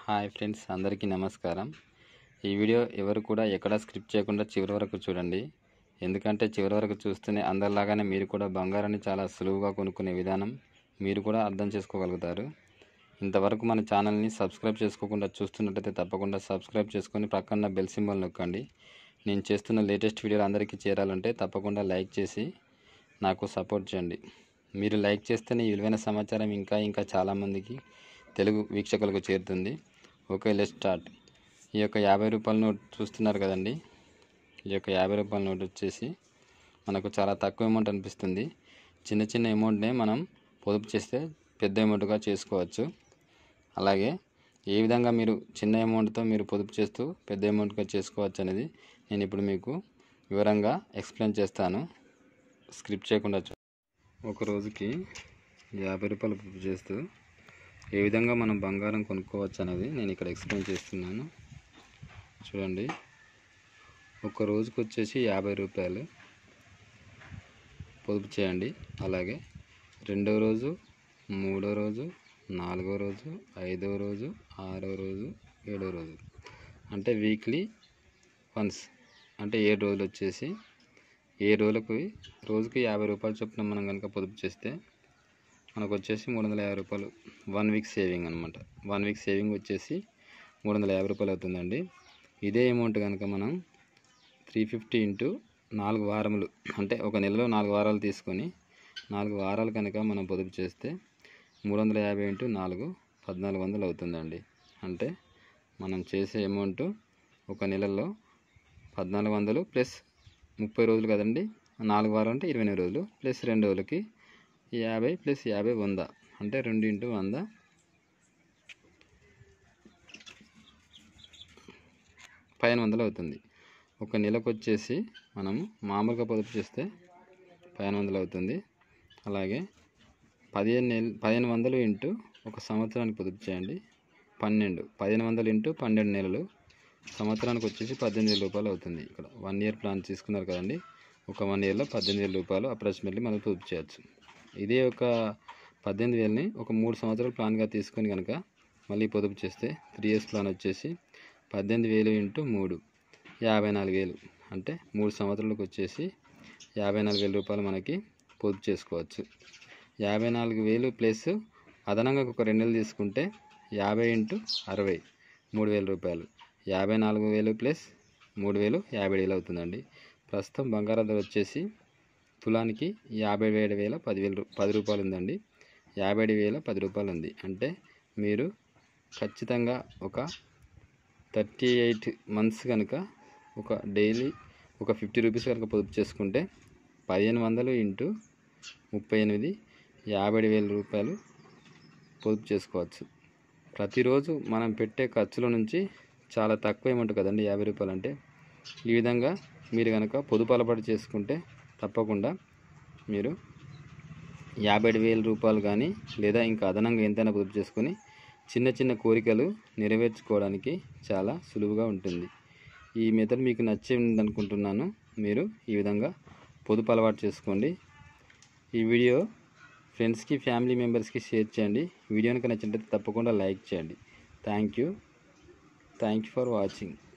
hi friends అందరికీ నమస్కారం ఈ వీడియో ఎవరు కూడా ఎక్కడ స్క్రిప్ట్ చేయకుండా చివరి వరకు చూడండి ఎందుకంటే చివరి వరకు చూస్తేనే అందరిలాగానే మీరు కూడా బంగారాన్ని చాలా సులువుగా కొనుక్కునే విధానం మీరు కూడా అర్థం చేసుకోగలుగుతారు ఇంతవరకు మన ఛానల్ని సబ్స్క్రైబ్ చేసుకోకుండా చూస్తున్నట్టయితే తప్పకుండా సబ్స్క్రైబ్ చేసుకొని పక్కన బెల్ సింబల్ నొక్కండి నేను చేస్తున్న లేటెస్ట్ వీడియోలు అందరికీ చేరాలంటే తప్పకుండా లైక్ చేసి నాకు సపోర్ట్ చేయండి మీరు లైక్ చేస్తేనే ఈ విలువైన సమాచారం ఇంకా ఇంకా చాలామందికి తెలుగు వీక్షకులకు చేరుతుంది ఓకే లెట్ స్టార్ట్ ఈ యొక్క యాభై రూపాయల నోట్ చూస్తున్నారు కదండి ఈ యొక్క యాభై రూపాయల నోట్ వచ్చేసి మనకు చాలా తక్కువ అమౌంట్ అనిపిస్తుంది చిన్న చిన్న అమౌంట్నే మనం పొదుపు చేస్తే పెద్ద అమౌంట్గా చేసుకోవచ్చు అలాగే ఏ విధంగా మీరు చిన్న అమౌంట్తో మీరు పొదుపు చేస్తూ పెద్ద అమౌంట్గా చేసుకోవచ్చు అనేది నేను ఇప్పుడు మీకు వివరంగా ఎక్స్ప్లెయిన్ చేస్తాను స్క్రిప్ట్ చేయకుండా చూ- ఒక రోజుకి యాభై రూపాయలు పొదుపు చేస్తూ ఏ విధంగా మనం బంగారం కొనుక్కోవచ్చు అనేది నేను ఇక్కడ ఎక్స్ప్లెయిన్ చేస్తున్నాను చూడండి ఒక రోజుకి వచ్చేసి యాభై రూపాయలు పొదుపు చేయండి అలాగే రెండో రోజు మూడో రోజు నాలుగో రోజు ఐదో రోజు ఆరో రోజు ఏడో రోజు అంటే వీక్లీ వన్స్ అంటే ఏడు రోజులు వచ్చేసి ఏ రోజులకు రోజుకి యాభై రూపాయలు చొప్పున మనం కనుక పొదుపు చేస్తే మనకు వచ్చేసి మూడు వందల యాభై రూపాయలు వన్ వీక్ సేవింగ్ అనమాట వన్ వీక్ సేవింగ్ వచ్చేసి మూడు వందల యాభై రూపాయలు అవుతుందండి ఇదే అమౌంట్ కనుక మనం త్రీ ఫిఫ్టీ ఇంటూ నాలుగు వారములు అంటే ఒక నెలలో నాలుగు వారాలు తీసుకొని నాలుగు వారాలు కనుక మనం పొదుపు చేస్తే మూడు వందల యాభై ఇంటూ నాలుగు పద్నాలుగు వందలు అవుతుందండి అంటే మనం చేసే అమౌంట్ ఒక నెలలో పద్నాలుగు వందలు ప్లస్ ముప్పై రోజులు కదండి నాలుగు వారాలు అంటే ఇరవై ఎనిమిది రోజులు ప్లస్ రెండు రోజులకి యాభై ప్లస్ యాభై వంద అంటే రెండు ఇంటూ వంద పదిహేను వందలు అవుతుంది ఒక నెలకు వచ్చేసి మనము మామూలుగా పొదుపు చేస్తే పదిహేను వందలు అవుతుంది అలాగే పదిహేను నెల పదిహేను వందలు ఇంటూ ఒక సంవత్సరానికి పొదుపు చేయండి పన్నెండు పదిహేను వందలు ఇంటూ పన్నెండు నెలలు సంవత్సరానికి వచ్చేసి పద్దెనిమిది వేల రూపాయలు అవుతుంది ఇక్కడ వన్ ఇయర్ ప్లాన్ తీసుకున్నారు కదండి ఒక వన్ ఇయర్లో పద్దెనిమిది వేల రూపాయలు అప్రాక్సిమేట్లీ మనం పొదుపు చేయొచ్చు ఇదే ఒక పద్దెనిమిది వేలని ఒక మూడు సంవత్సరాల ప్లాన్గా తీసుకొని కనుక మళ్ళీ పొదుపు చేస్తే త్రీ ఇయర్స్ ప్లాన్ వచ్చేసి పద్దెనిమిది వేలు ఇంటూ మూడు యాభై నాలుగు వేలు అంటే మూడు సంవత్సరాలకు వచ్చేసి యాభై నాలుగు వేల రూపాయలు మనకి పొదుపు చేసుకోవచ్చు యాభై నాలుగు వేలు ప్లస్ అదనంగా ఒక రెండు నెలలు తీసుకుంటే యాభై ఇంటూ అరవై మూడు వేల రూపాయలు యాభై నాలుగు వేలు ప్లస్ మూడు వేలు యాభై వేలు అవుతుందండి ప్రస్తుతం బంగారం ధర వచ్చేసి తులానికి యాభై ఏడు వేల పదివేల రూ- పది రూపాయలు ఉందండి యాభై ఏడు వేల పది రూపాయలు ఉంది అంటే మీరు ఖచ్చితంగా ఒక థర్టీ ఎయిట్ మంత్స్ కనుక ఒక డైలీ ఒక ఫిఫ్టీ రూపీస్ కనుక పొదుపు చేసుకుంటే పదిహేను వందలు ఇంటూ ముప్పై ఎనిమిది యాభై ఏడు వేల రూపాయలు పొదుపు చేసుకోవచ్చు ప్రతిరోజు మనం పెట్టే ఖర్చుల నుంచి చాలా తక్కువ అమౌంట్ కదండి యాభై రూపాయలు అంటే ఈ విధంగా మీరు కనుక పొదుపు అలవాటు చేసుకుంటే తప్పకుండా మీరు యాభై ఏడు వేల రూపాయలు కానీ లేదా ఇంకా అదనంగా ఎంతైనా పొదుపు చేసుకొని చిన్న చిన్న కోరికలు నెరవేర్చుకోవడానికి చాలా సులువుగా ఉంటుంది ఈ మెథడ్ మీకు నచ్చింది అనుకుంటున్నాను మీరు ఈ విధంగా పొదుపు అలవాటు చేసుకోండి ఈ వీడియో ఫ్రెండ్స్కి ఫ్యామిలీ మెంబర్స్కి షేర్ చేయండి వీడియో కనుక నచ్చినట్లయితే తప్పకుండా లైక్ చేయండి thank you thank you for watching